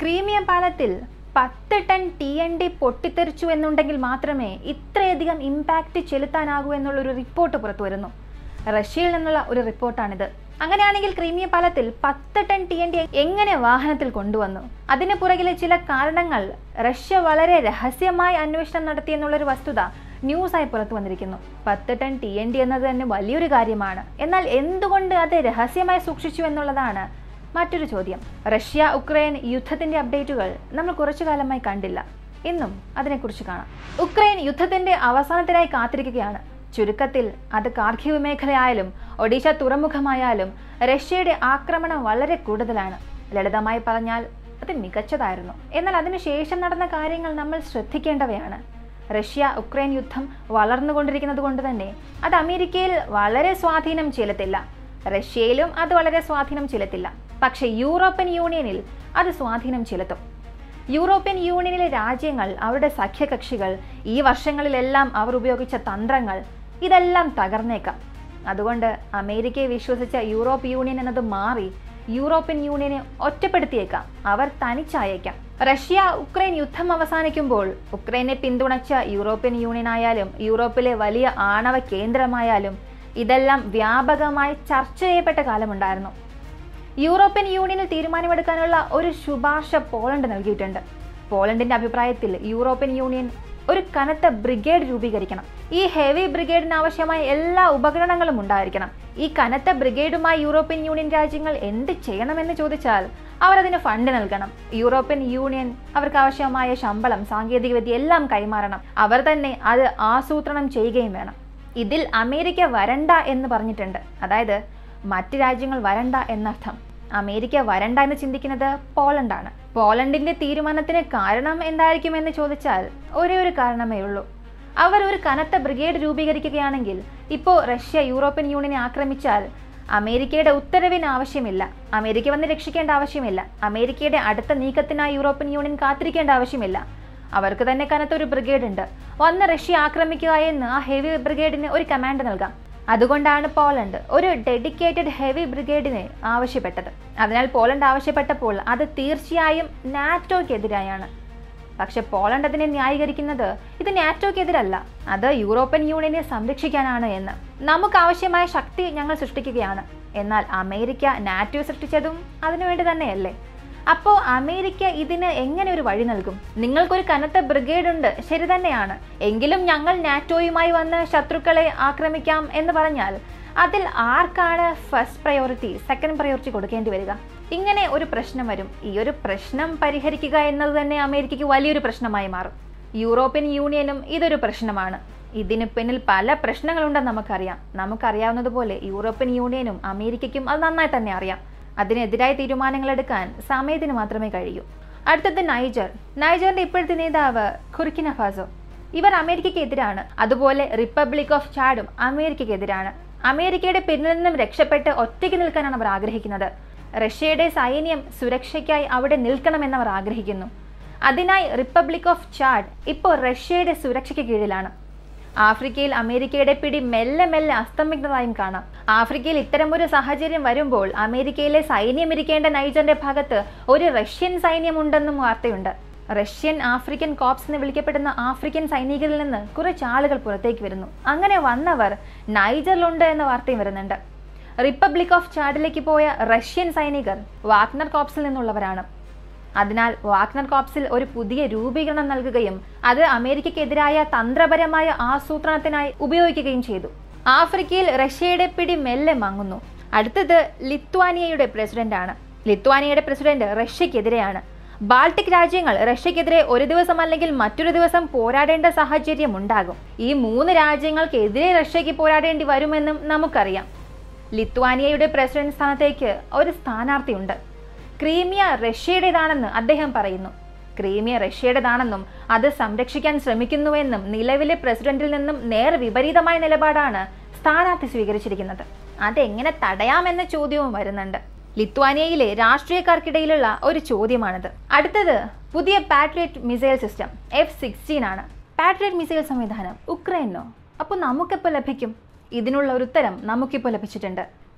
Crimea പാലത്തിൽ പത്ത് ton T N D പൊട്ടിത്തെറിച്ചു എന്നുണ്ടെങ്കിൽ മാത്രമേ ഇത്രയധികം ഇമ്പാക്റ്റ് ചെലുത്താനാകൂ എന്നുള്ളൊരു റിപ്പോർട്ട് പുറത്തു വരുന്നു റഷ്യയിൽ നിന്നുള്ള ഒരു റിപ്പോർട്ടാണിത് അങ്ങനെയാണെങ്കിൽ ക്രീമിയ പാലത്തിൽ പത്ത് ടൺ ടി എൻ ഡി എങ്ങനെ വാഹനത്തിൽ കൊണ്ടുവന്നു അതിന് പുറകിലെ ചില കാരണങ്ങൾ റഷ്യ വളരെ രഹസ്യമായി അന്വേഷണം നടത്തിയെന്നുള്ളൊരു വസ്തുത ന്യൂസായി പുറത്തു വന്നിരിക്കുന്നു പത്ത് ടൺ ടി എൻ ഡി എന്നത് തന്നെ വലിയൊരു കാര്യമാണ് എന്നാൽ എന്തുകൊണ്ട് അത് രഹസ്യമായി സൂക്ഷിച്ചു എന്നുള്ളതാണ് മറ്റൊരു ചോദ്യം റഷ്യ ഉക്രൈൻ യുദ്ധത്തിന്റെ അപ്ഡേറ്റുകൾ നമ്മൾ കുറച്ചു കാലമായി കണ്ടില്ല ഇന്നും അതിനെക്കുറിച്ച് കാണാം ഉക്രൈൻ യുദ്ധത്തിന്റെ അവസാനത്തിനായി കാത്തിരിക്കുകയാണ് ചുരുക്കത്തിൽ അത് കാർഖീവ് മേഖലയായാലും ഒഡീഷ തുറമുഖമായാലും റഷ്യയുടെ ആക്രമണം വളരെ കൂടുതലാണ് ലളിതമായി പറഞ്ഞാൽ അത് മികച്ചതായിരുന്നു എന്നാൽ അതിനുശേഷം നടന്ന കാര്യങ്ങൾ നമ്മൾ ശ്രദ്ധിക്കേണ്ടവയാണ് റഷ്യ ഉക്രൈൻ യുദ്ധം വളർന്നുകൊണ്ടിരിക്കുന്നത് കൊണ്ട് തന്നെ അത് അമേരിക്കയിൽ വളരെ സ്വാധീനം ചെലുത്തില്ല റഷ്യയിലും അത് വളരെ സ്വാധീനം ചെലുത്തില്ല പക്ഷേ യൂറോപ്യൻ യൂണിയനിൽ അത് സ്വാധീനം ചെലുത്തും യൂറോപ്യൻ യൂണിയനിലെ രാജ്യങ്ങൾ അവരുടെ സഖ്യകക്ഷികൾ ഈ വർഷങ്ങളിലെല്ലാം അവർ ഉപയോഗിച്ച തന്ത്രങ്ങൾ ഇതെല്ലാം തകർന്നേക്കാം അതുകൊണ്ട് അമേരിക്കയെ വിശ്വസിച്ച യൂറോപ്പ് യൂണിയൻ എന്നത് മാറി യൂറോപ്യൻ യൂണിയനെ ഒറ്റപ്പെടുത്തിയേക്കാം അവർ തനിച്ചായേക്കാം റഷ്യ ഉക്രൈൻ യുദ്ധം അവസാനിക്കുമ്പോൾ ഉക്രൈനെ പിന്തുണച്ച യൂറോപ്യൻ യൂണിയൻ ആയാലും യൂറോപ്പിലെ വലിയ ആണവ കേന്ദ്രമായാലും ഇതെല്ലാം വ്യാപകമായി ചർച്ച ചെയ്യപ്പെട്ട കാലമുണ്ടായിരുന്നു യൂറോപ്യൻ യൂണിയനിൽ തീരുമാനമെടുക്കാനുള്ള ഒരു ശുപാർശ പോളണ്ട് നൽകിയിട്ടുണ്ട് പോളണ്ടിന്റെ അഭിപ്രായത്തിൽ യൂറോപ്യൻ യൂണിയൻ ഒരു കനത്ത ബ്രിഗേഡ് രൂപീകരിക്കണം ഈ ഹെവി ബ്രിഗേഡിന് ആവശ്യമായ എല്ലാ ഉപകരണങ്ങളും ഉണ്ടായിരിക്കണം ഈ കനത്ത ബ്രിഗേഡുമായി യൂറോപ്യൻ യൂണിയൻ രാജ്യങ്ങൾ എന്ത് ചെയ്യണമെന്ന് ചോദിച്ചാൽ അവർ അതിന് ഫണ്ട് നൽകണം യൂറോപ്യൻ യൂണിയൻ അവർക്ക് ആവശ്യമായ ശമ്പളം സാങ്കേതികവിദ്യ എല്ലാം കൈമാറണം അവർ തന്നെ അത് ആസൂത്രണം ചെയ്യുകയും വേണം ഇതിൽ അമേരിക്ക വരണ്ട എന്ന് പറഞ്ഞിട്ടുണ്ട് അതായത് മറ്റ് രാജ്യങ്ങൾ വരണ്ട എന്നർത്ഥം അമേരിക്ക വരണ്ട എന്ന് ചിന്തിക്കുന്നത് പോളണ്ടാണ് പോളണ്ടിന്റെ തീരുമാനത്തിന് കാരണം എന്തായിരിക്കും എന്ന് ചോദിച്ചാൽ ഒരേ ഒരു കാരണമേ ഉള്ളൂ അവർ ഒരു കനത്ത ബ്രിഗേഡ് രൂപീകരിക്കുകയാണെങ്കിൽ ഇപ്പോൾ റഷ്യ യൂറോപ്യൻ യൂണിയനെ ആക്രമിച്ചാൽ അമേരിക്കയുടെ ഉത്തരവിന് ആവശ്യമില്ല അമേരിക്ക വന്ന് രക്ഷിക്കേണ്ട ആവശ്യമില്ല അമേരിക്കയുടെ അടുത്ത നീക്കത്തിനായി യൂറോപ്യൻ യൂണിയൻ കാത്തിരിക്കേണ്ട ആവശ്യമില്ല അവർക്ക് തന്നെ കനത്ത ഒരു ബ്രിഗേഡ് ഉണ്ട് വന്ന് റഷ്യ ആക്രമിക്കുക എന്ന് ആ ഹെവി ബ്രിഗേഡിന് ഒരു കമാൻഡ് നൽകാം അതുകൊണ്ടാണ് പോളണ്ട് ഒരു ഡെഡിക്കേറ്റഡ് ഹെവി ബ്രിഗേഡിനെ ആവശ്യപ്പെട്ടത് അതിനാൽ പോളണ്ട് ആവശ്യപ്പെട്ടപ്പോൾ അത് തീർച്ചയായും നാറ്റോയ്ക്കെതിരായാണ് പക്ഷെ പോളണ്ട് അതിനെ ന്യായീകരിക്കുന്നത് ഇത് നാറ്റോയ്ക്കെതിരല്ല അത് യൂറോപ്യൻ യൂണിയനെ സംരക്ഷിക്കാനാണ് എന്ന് നമുക്ക് ആവശ്യമായ ശക്തി ഞങ്ങൾ സൃഷ്ടിക്കുകയാണ് എന്നാൽ അമേരിക്ക നാറ്റോ സൃഷ്ടിച്ചതും അതിനുവേണ്ടി തന്നെയല്ലേ അപ്പോൾ അമേരിക്ക ഇതിന് എങ്ങനെ ഒരു വഴി നൽകും നിങ്ങൾക്കൊരു കനത്ത ബ്രിഗേഡ് ഉണ്ട് ശരി തന്നെയാണ് എങ്കിലും ഞങ്ങൾ നാറ്റോയുമായി വന്ന് ശത്രുക്കളെ ആക്രമിക്കാം എന്ന് പറഞ്ഞാൽ അതിൽ ആർക്കാണ് ഫസ്റ്റ് പ്രയോറിറ്റി സെക്കൻഡ് പ്രയോറിറ്റി കൊടുക്കേണ്ടി വരിക ഇങ്ങനെ ഒരു പ്രശ്നം വരും ഈ ഒരു പ്രശ്നം പരിഹരിക്കുക എന്നത് തന്നെ അമേരിക്കയ്ക്ക് വലിയൊരു പ്രശ്നമായി മാറും യൂറോപ്യൻ യൂണിയനും ഇതൊരു പ്രശ്നമാണ് ഇതിന് പിന്നിൽ പല പ്രശ്നങ്ങളുണ്ടെന്ന് നമുക്കറിയാം നമുക്കറിയാവുന്നതുപോലെ യൂറോപ്യൻ യൂണിയനും അമേരിക്കയ്ക്കും അത് നന്നായി തന്നെ അറിയാം അതിനെതിരായ തീരുമാനങ്ങൾ എടുക്കാൻ സമയത്തിന് മാത്രമേ കഴിയൂ അടുത്തത് നൈജർ നൈജറിന്റെ ഇപ്പോഴത്തെ നേതാവ് ഖുർക്കിന ഫാസോ ഇവർ അമേരിക്കയ്ക്ക് എതിരാണ് അതുപോലെ റിപ്പബ്ലിക് ഓഫ് ചാഡും അമേരിക്കയ്ക്ക് എതിരാണ് അമേരിക്കയുടെ പിന്നിൽ നിന്നും രക്ഷപ്പെട്ട് ഒറ്റയ്ക്ക് നിൽക്കാനാണ് അവർ ആഗ്രഹിക്കുന്നത് റഷ്യയുടെ സൈന്യം സുരക്ഷയ്ക്കായി അവിടെ നിൽക്കണമെന്ന് അവർ ആഗ്രഹിക്കുന്നു അതിനായി റിപ്പബ്ലിക് ഓഫ് ചാഡ് ഇപ്പോൾ റഷ്യയുടെ സുരക്ഷയ്ക്ക് കീഴിലാണ് ആഫ്രിക്കയിൽ അമേരിക്കയുടെ പിടി മെല്ലെ മെല്ലെ അസ്തമിക്കുന്നതായും കാണാം ആഫ്രിക്കയിൽ ഇത്തരമൊരു സാഹചര്യം വരുമ്പോൾ അമേരിക്കയിലെ സൈന്യം ഇരിക്കേണ്ട നൈജറിന്റെ ഭാഗത്ത് ഒരു റഷ്യൻ സൈന്യമുണ്ടെന്നും വാർത്തയുണ്ട് റഷ്യൻ ആഫ്രിക്കൻ കോപ്സ് എന്ന് വിളിക്കപ്പെടുന്ന ആഫ്രിക്കൻ സൈനികരിൽ നിന്ന് കുറച്ച് ആളുകൾ പുറത്തേക്ക് വരുന്നു അങ്ങനെ വന്നവർ നൈജറിലുണ്ട് എന്ന വാർത്തയും വരുന്നുണ്ട് റിപ്പബ്ലിക് ഓഫ് ചാഡിലേക്ക് പോയ റഷ്യൻ സൈനികർ വാഗ്നർ കോപ്സിൽ നിന്നുള്ളവരാണ് അതിനാൽ വാഗ്നർ കോപ്സിൽ ഒരു പുതിയ രൂപീകരണം നൽകുകയും അത് അമേരിക്കയ്ക്കെതിരായ തന്ത്രപരമായ ആസൂത്രണത്തിനായി ഉപയോഗിക്കുകയും ചെയ്തു ആഫ്രിക്കയിൽ റഷ്യയുടെ പിടി മെല്ലെ മങ്ങുന്നു അടുത്തത് ലിത്വാനിയയുടെ പ്രസിഡന്റാണ് ലിത്വാനിയയുടെ പ്രസിഡന്റ് റഷ്യക്കെതിരെയാണ് ബാൾട്ടിക് രാജ്യങ്ങൾ റഷ്യക്കെതിരെ ഒരു ദിവസം അല്ലെങ്കിൽ മറ്റൊരു ദിവസം പോരാടേണ്ട സാഹചര്യം ഉണ്ടാകും ഈ മൂന്ന് രാജ്യങ്ങൾക്കെതിരെ റഷ്യക്ക് പോരാടേണ്ടി വരുമെന്നും നമുക്കറിയാം ലിത്വാനിയയുടെ പ്രസിഡന്റ് സ്ഥാനത്തേക്ക് ഒരു സ്ഥാനാർത്ഥിയുണ്ട് ക്രീമിയ റഷ്യയുടേതാണെന്ന് അദ്ദേഹം പറയുന്നു ക്രീമിയ റഷ്യയുടേതാണെന്നും അത് സംരക്ഷിക്കാൻ ശ്രമിക്കുന്നുവെന്നും നിലവിലെ പ്രസിഡന്റിൽ നിന്നും നേർ വിപരീതമായ നിലപാടാണ് സ്ഥാനാർത്ഥി സ്വീകരിച്ചിരിക്കുന്നത് അതെങ്ങനെ തടയാമെന്ന ചോദ്യവും വരുന്നുണ്ട് ലിത്വാനിയയിലെ രാഷ്ട്രീയക്കാർക്കിടയിലുള്ള ഒരു ചോദ്യമാണിത് അടുത്തത് പുതിയ patriot missile system F sixteen ആണ് പാട്രിയറ്റ് മിസൈൽ സംവിധാനം ഉക്രൈനോ അപ്പോൾ നമുക്കെപ്പോൾ ലഭിക്കും ഇതിനുള്ള ഒരു ഉത്തരം നമുക്കിപ്പോൾ ലഭിച്ചിട്ടുണ്ട്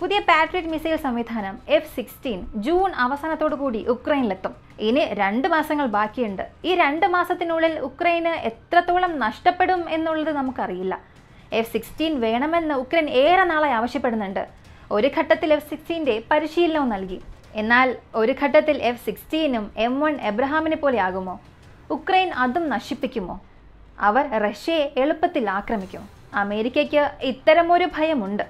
പുതിയ പാട്രിയറ്റ് മിസൈൽ സംവിധാനം എഫ് സിക്സ്റ്റീൻ ജൂൺ അവസാനത്തോടു കൂടി ഉക്രൈനിലെത്തും ഇനി രണ്ട് മാസങ്ങൾ ബാക്കിയുണ്ട് ഈ രണ്ട് മാസത്തിനുള്ളിൽ ഉക്രൈന് എത്രത്തോളം നഷ്ടപ്പെടും എന്നുള്ളത് നമുക്കറിയില്ല എഫ് സിക്സ്റ്റീൻ വേണമെന്ന് ഉക്രൈൻ ഏറെ നാളായി ആവശ്യപ്പെടുന്നുണ്ട് ഒരു ഘട്ടത്തിൽ എഫ് സിക്സ്റ്റീൻ്റെ പരിശീലനവും നൽകി എന്നാൽ ഒരു ഘട്ടത്തിൽ എഫ് സിക്സ്റ്റീനും എം വൺ എബ്രഹാമിനെ പോലെ ആകുമോ ഉക്രൈൻ അതും നശിപ്പിക്കുമോ അവർ റഷ്യയെ എളുപ്പത്തിൽ ആക്രമിക്കും അമേരിക്കയ്ക്ക് ഇത്തരമൊരു ഭയമുണ്ട്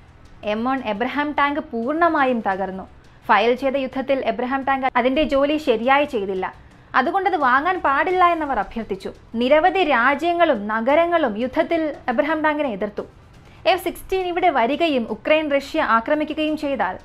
എം വൺ എബ്രഹാം ടാങ്ക് പൂർണ്ണമായും തകർന്നു ഫയൽ ചെയ്ത യുദ്ധത്തിൽ എബ്രഹാം ടാങ്ക് അതിന്റെ ജോലി ശരിയായി ചെയ്തില്ല അതുകൊണ്ട് അത് വാങ്ങാൻ പാടില്ല എന്നവർ അഭ്യർത്ഥിച്ചു നിരവധി രാജ്യങ്ങളും നഗരങ്ങളും യുദ്ധത്തിൽ എബ്രഹാം ടാങ്കിനെ എതിർത്തു എഫ് സിക്സ്റ്റീൻ ഇവിടെ വരികയും ഉക്രൈൻ റഷ്യ ആക്രമിക്കുകയും ചെയ്താൽ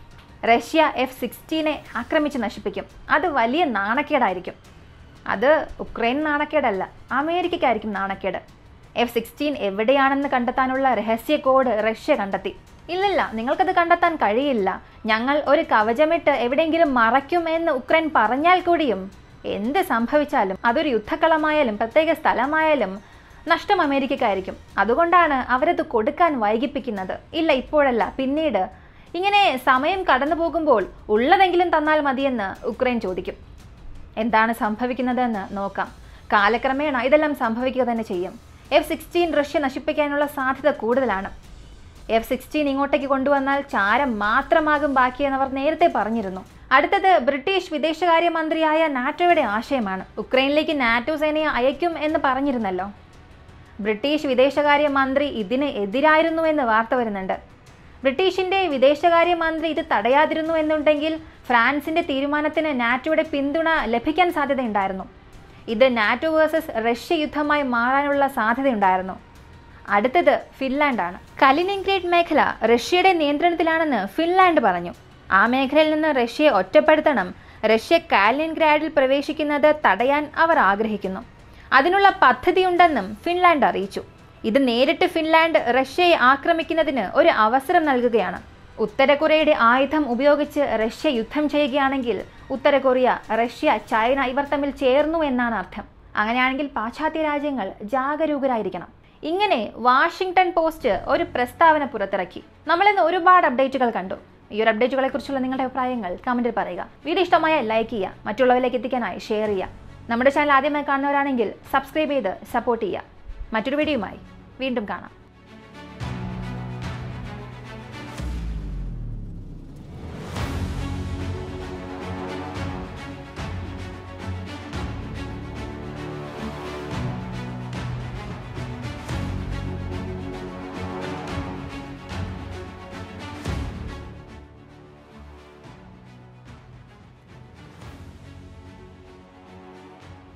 റഷ്യ എഫ് സിക്സ്റ്റീനെ ആക്രമിച്ച് നശിപ്പിക്കും അത് വലിയ നാണക്കേടായിരിക്കും അത് ഉക്രൈൻ നാണക്കേടല്ല അമേരിക്കയ്ക്കായിരിക്കും നാണക്കേട് എഫ് സിക്സ്റ്റീൻ എവിടെയാണെന്ന് കണ്ടെത്താനുള്ള രഹസ്യ കോഡ് റഷ്യ കണ്ടെത്തി ഇല്ലില്ല നിങ്ങൾക്കത് കണ്ടെത്താൻ കഴിയില്ല ഞങ്ങൾ ഒരു കവചമിട്ട് എവിടെയെങ്കിലും മറയ്ക്കും എന്ന് ഉക്രൈൻ പറഞ്ഞാൽ കൂടിയും എന്ത് സംഭവിച്ചാലും അതൊരു യുദ്ധക്കളമായാലും പ്രത്യേക സ്ഥലമായാലും നഷ്ടം അമേരിക്കക്കായിരിക്കും അതുകൊണ്ടാണ് അവരത് കൊടുക്കാൻ വൈകിപ്പിക്കുന്നത് ഇല്ല ഇപ്പോഴല്ല പിന്നീട് ഇങ്ങനെ സമയം കടന്നു പോകുമ്പോൾ ഉള്ളതെങ്കിലും തന്നാൽ മതിയെന്ന് ഉക്രൈൻ ചോദിക്കും എന്താണ് സംഭവിക്കുന്നതെന്ന് നോക്കാം കാലക്രമേണ ഇതെല്ലാം സംഭവിക്കുക തന്നെ ചെയ്യും എഫ് സിക്സ്റ്റീൻ റഷ്യ നശിപ്പിക്കാനുള്ള സാധ്യത കൂടുതലാണ് എഫ് സിക്സ്റ്റീൻ ഇങ്ങോട്ടേക്ക് കൊണ്ടുവന്നാൽ ചാരം മാത്രമാകും ബാക്കിയെന്നവർ നേരത്തെ പറഞ്ഞിരുന്നു അടുത്തത് ബ്രിട്ടീഷ് വിദേശകാര്യമന്ത്രിയായ നാറ്റോയുടെ ആശയമാണ് ഉക്രൈനിലേക്ക് നാറ്റോ സേനയെ അയക്കും എന്ന് പറഞ്ഞിരുന്നല്ലോ ബ്രിട്ടീഷ് വിദേശകാര്യ മന്ത്രി ഇതിന് എതിരായിരുന്നു എന്ന് വാർത്ത വരുന്നുണ്ട് ബ്രിട്ടീഷിന്റെ വിദേശകാര്യമന്ത്രി ഇത് തടയാതിരുന്നു എന്നുണ്ടെങ്കിൽ ഫ്രാൻസിന്റെ തീരുമാനത്തിന് നാറ്റോയുടെ പിന്തുണ ലഭിക്കാൻ സാധ്യതയുണ്ടായിരുന്നു ഇത് നാറ്റോ വേഴ്സസ് റഷ്യ യുദ്ധമായി മാറാനുള്ള സാധ്യതയുണ്ടായിരുന്നു അടുത്തത് ഫിൻലാൻഡാണ് കലിനിൻഗ്രേഡ് മേഖല റഷ്യയുടെ നിയന്ത്രണത്തിലാണെന്ന് ഫിൻലാൻഡ് പറഞ്ഞു ആ മേഖലയിൽ നിന്ന് റഷ്യയെ ഒറ്റപ്പെടുത്തണം റഷ്യ കാലിനിൻഗ്രാഡിൽ പ്രവേശിക്കുന്നത് തടയാൻ അവർ ആഗ്രഹിക്കുന്നു അതിനുള്ള പദ്ധതിയുണ്ടെന്നും ഫിൻലാൻഡ് അറിയിച്ചു ഇത് നേരിട്ട് ഫിൻലാൻഡ് റഷ്യയെ ആക്രമിക്കുന്നതിന് ഒരു അവസരം നൽകുകയാണ് ഉത്തര കൊറിയയുടെ ആയുധം ഉപയോഗിച്ച് റഷ്യ യുദ്ധം ചെയ്യുകയാണെങ്കിൽ ഉത്തര കൊറിയ റഷ്യ ചൈന ഇവർ തമ്മിൽ ചേർന്നു എന്നാണ് അർത്ഥം അങ്ങനെയാണെങ്കിൽ പാശ്ചാത്യ രാജ്യങ്ങൾ ജാഗരൂകരായിരിക്കണം ഇങ്ങനെ വാഷിംഗ്ടൺ പോസ്റ്റ് ഒരു പ്രസ്താവന പുറത്തിറക്കി നമ്മളിന്ന് ഒരുപാട് അപ്ഡേറ്റുകൾ കണ്ടു ഈ ഒരു അപ്ഡേറ്റുകളെ കുറിച്ചുള്ള നിങ്ങളുടെ അഭിപ്രായങ്ങൾ കമന്റിൽ പറയുക വീഡിയോ ഇഷ്ടമായ ലൈക്ക് ചെയ്യുക മറ്റുള്ളവരിലേക്ക് എത്തിക്കാനായി ഷെയർ ചെയ്യുക നമ്മുടെ ചാനൽ ആദ്യമായി കാണുന്നവരാണെങ്കിൽ സബ്സ്ക്രൈബ് ചെയ്ത് സപ്പോർട്ട് ചെയ്യുക മറ്റൊരു വീഡിയോയുമായി വീണ്ടും കാണാം